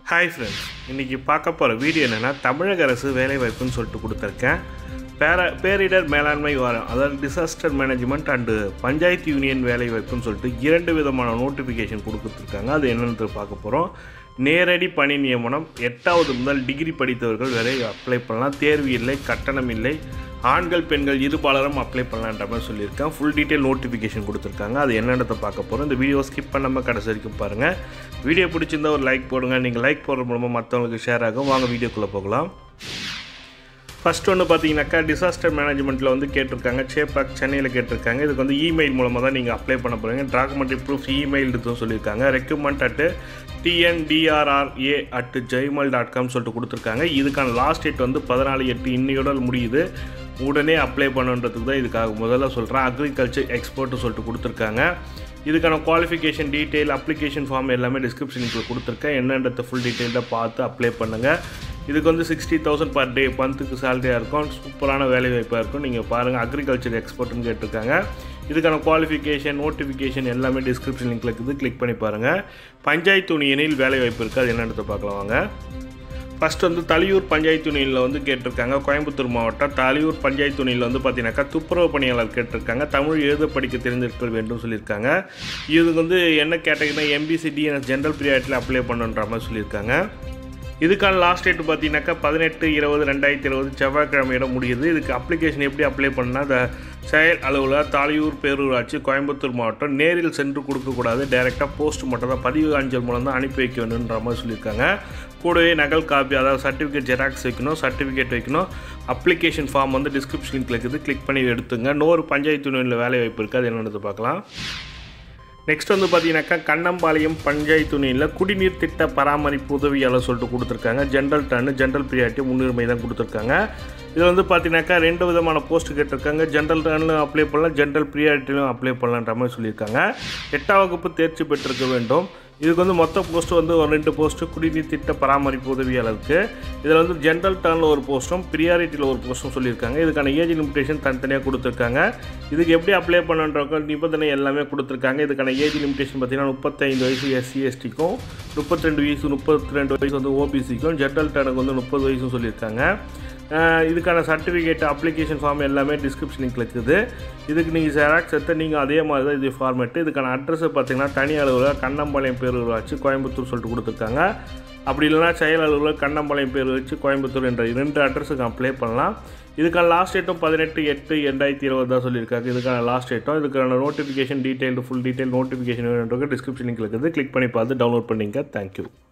hi friends இன்றைக்கி பார்க்க போகிற வீடியோ என்னென்னா தமிழக அரசு வேலைவாய்ப்புன்னு சொல்லிட்டு கொடுத்துருக்கேன் பேர பேரிடர் மேலாண்மை வாரம் அதாவது disaster management and panchayat union வேலைவாய்ப்புன்னு சொல்லிட்டு இரண்டு விதமான நோட்டிஃபிகேஷன் கொடுத்துருக்காங்க அது என்னென்னு பார்க்க போகிறோம் நேரடி பணி நியமனம் எட்டாவது முதல் டிகிரி படித்தவர்கள் வரை அப்ளை பண்ணலாம் தேர்வு இல்லை கட்டணம் இல்லை ஆண்கள் பெண்கள் இருபாலரும் அப்ளை பண்ணலான்ற மாதிரி சொல்லியிருக்கேன் ஃபுல் டீட்டெயில் நோட்டிஃபிகேஷன் கொடுத்துருக்காங்க அது என்னென்னத்தை பார்க்க போகிறோம் இந்த வீடியோ ஸ்கிப் பண்ணாமல் கடைசி வரைக்கும் பாருங்கள் வீடியோ பிடிச்சிருந்தா ஒரு லைக் போடுங்க நீங்கள் லைக் போடுற மூலமாக மற்றவங்களுக்கு ஷேர் ஆகும் வாங்க வீடியோக்குள்ளே போகலாம் ஃபர்ஸ்ட் ஒன்று பார்த்தீங்கன்னாக்கா டிசாஸ்டர் மேனேஜ்மெண்ட்டில் வந்து கேட்டிருக்காங்க சேப்பாக் சென்னையில் கேட்டிருக்காங்க இதுக்கு வந்து இமெயில் மூலமாக தான் நீங்கள் அப்ளை பண்ண போகிறீங்க டாக்குமெண்ட்ரி ப்ரூஃப் இமெயில் இதுவும் சொல்லியிருக்காங்க recruitment at TNDRRA at gmail dot com சொல்லிட்டு கொடுத்துருக்காங்க இதுக்கான லாஸ்ட் டேட் வந்து பதினாலு எட்டு இன்னையோட முடியுது உடனே அப்ளை பண்ணுன்றதுக்கு தான் இதுக்காக முதல்ல சொல்கிறேன் அக்ரிகல்ச்சர் எக்ஸ்போர்ட்டு சொல்லிட்டு கொடுத்துருக்காங்க இதுக்கான குவாலிஃபிகேஷன் டீட்டெயில் அப்ளிகேஷன் ஃபார்ம் எல்லாமே டிஸ்கிரிப்ஷனுக்கு கொடுத்துருக்கேன் என்னன்றத ஃபுல் டீட்டெயிலாக பார்த்து அப்ளை பண்ணுங்கள் இதுக்கு வந்து சிக்ஸ்டி தௌசண்ட் பர் டே மந்த்துக்கு சேலரியாக இருக்கும் சூப்பரான வேலை வாய்ப்பாக இருக்கும் நீங்கள் பாருங்கள் அக்ரிகல்ச்சர் எக்ஸ்பர்ட்னு கேட்டிருக்காங்க இதுக்கான குவாலிஃபிகேஷன் நோட்டிஃபிகேஷன் எல்லாமே டிஸ்கிரிப்ஷன் லிங்க்ல இருக்குது கிளிக் பண்ணி பாருங்கள் பஞ்சாயத்து யூனியனில் வேலை வாய்ப்பு இருக்குது அது என்னன்றதை பார்க்கலாம் வாங்க ஃபஸ்ட் வந்து தலியூர் பஞ்சாயத்து யூனியனில் வந்து கேட்டிருக்காங்க கோயம்புத்தூர் மாவட்டம் தலியூர் பஞ்சாயத்து யூனியனில் வந்து பார்த்தீங்கன்னாக்கா துப்புரவு பணியாளர் கேட்டிருக்காங்க தமிழ் எழுத படிக்க தெரிஞ்சிருக்க வேண்டும் சொல்லியிருக்காங்க இதுக்கு வந்து என்ன கேட்டகரினா எம்பிசி டிஎன்எஸ் ஜென்ரல் பீரியாட்டில் அப்ளை பண்ணுன்ற மாதிரி சொல்லியிருக்காங்க இதுக்கான லாஸ்ட் டேட் பார்த்தீங்கன்னாக்கா பதினெட்டு இருபது ரெண்டாயிரத்தி இருபது செவ்வாய்க்கிழமையோட முடியுது இதுக்கு அப்ளிகேஷன் எப்படி அப்ளை பண்ணால் அந்த செயல் அலுவலர் தாலியூர் பேரூராட்சி கோயம்புத்தூர் மாவட்டம் நேரில் சென்று கொடுக்கக்கூடாது டைரெக்டாக போஸ்ட் மட்டும் தான் பதிவு அஞ்சல் மூலம் தான் அனுப்பி வைக்க வேணுன்ற மாதிரி சொல்லியிருக்காங்க கூடவே நகல் காப்பி அதாவது சர்டிஃபிகேட் ஜெராக்ஸ் வைக்கணும் சர்டிஃபிகேட் வைக்கணும் அப்ளிகேஷன் ஃபார்ம் வந்து டிஸ்கிரிப்ஷன் லிங்க்ல இருக்குது கிளிக் பண்ணி எடுத்துங்க இன்னொரு பஞ்சாயத்து யூனியனில் வேலை வாய்ப்பு இருக்குது அது என்னென்னு பார்க்கலாம் நெக்ஸ்ட் வந்து பார்த்தீங்கன்னாக்கா கண்ணம்பாளையம் பஞ்சாயத்து யூனியனில் குடிநீர் திட்ட பராமரிப்பு உதவியாளர் சொல்லிட்டு கொடுத்துருக்காங்க ஜென்ரல் டர்னு ஜென்ரல் ப்ரியாரிட்டி முன்னுரிமை தான் கொடுத்துருக்காங்க இதில் வந்து பார்த்தீங்கன்னாக்கா ரெண்டு விதமான போஸ்ட் கேட்டிருக்காங்க ஜென்ரல் டர்னிலும் அப்ளை பண்ணலாம் ஜென்ரல் ப்ரியாரிட்டிலும் அப்ளை பண்ணலான்ற மாதிரி சொல்லியிருக்காங்க எட்டாம் வகுப்பு தேர்ச்சி பெற்றிருக்க வேண்டும் இதுக்கு வந்து மொத்த போஸ்ட்டு வந்து ஒரு ரெண்டு போஸ்ட்டு குடிநீர் திட்ட பராமரிப்பு உதவியாளருக்கு இதில் வந்து ஜென்ரல் டர்னில் ஒரு போஸ்ட்டும் ப்ரியாரிட்டியில் ஒரு போஸ்ட்டும் சொல்லியிருக்காங்க இதுக்கான ஏஜ் லிமிடேஷன் தனித்தனியாக கொடுத்துருக்காங்க இதுக்கு எப்படி அப்ளை பண்ணுன்றவங்க நிபந்தனை எல்லாமே கொடுத்துருக்காங்க இதுக்கான ஏஜ் லிமிடேஷன் பார்த்தீங்கன்னா முப்பத்தைந்து வயசு எஸ்சி எஸ்டிக்கும் முப்பத்தி ரெண்டு வயசு முப்பத்தி ரெண்டு வயசு வந்து ஓபிசிக்கும் ஜென்ரல் டர்னுக்கு வந்து முப்பது வயசும் சொல்லியிருக்காங்க இதுக்கான சர்டிஃபிகேட் அப்ளிகேஷன் ஃபார்ம் எல்லாமே டிஸ்கிரிப்ஷன் லிங்க் இருக்குது இதுக்கு நீங்கள் ஜெராக்ஸ் எடுத்து நீங்கள் அதே மாதிரி தான் இது ஃபார்மேட்டு இதுக்கான அட்ரஸ் பார்த்தீங்கன்னா தனி அலுவலர் கண்ணம்பாளையம் பேரூராட்சி கோயம்புத்தூர் சொல்லிட்டு கொடுத்துருக்காங்க அப்படி இல்லைனா செயல் அலுவலர் கண்ணம்பாளையம் பேர் வச்சு கோயம்புத்தூர் என்ற இரண்டு அட்ரஸுக்கு அப்ளை பண்ணலாம் இதுக்கான லாஸ்ட் டேட்டும் பதினெட்டு எட்டு ரெண்டாயிரத்தி இருபது தான் சொல்லியிருக்காங்க இதுக்கான லாஸ்ட் டேட்டும் இதுக்கான notification detail full detail notification வேணுன்றது டிஸ்கிரிப்ஷன் லிங்க் இருக்குது கிளிக் பண்ணி பார்த்து டவுன்லோட் பண்ணிங்க தேங்க்யூ